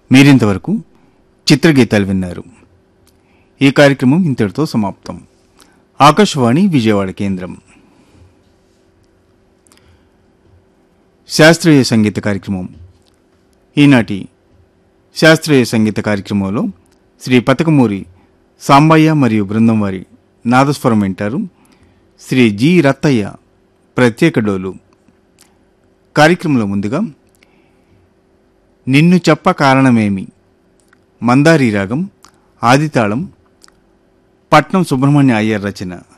మీరింతవరకు చిత్రగీతాలు విన్నారు ఈ కార్యక్రమం ఇంతటితో సమాప్తం ఆకాశవాణి విజయవాడ కేంద్రం శాస్త్రీయ సంగీత కార్యక్రమం ఈనాటి శాస్త్రీయ సంగీత కార్యక్రమంలో శ్రీ పతకమూరి సాంబయ్య మరియు బృందం వారి నాదస్వరం వింటారు శ్రీ జి రత్తయ్య ప్రత్యేక డోలు కార్యక్రమంలో ముందుగా నిన్ను చెప్ప కారణమేమి మందారి రాగం ఆదితాళం పట్నం సుబ్రహ్మణ్య అయ్యర్ రచన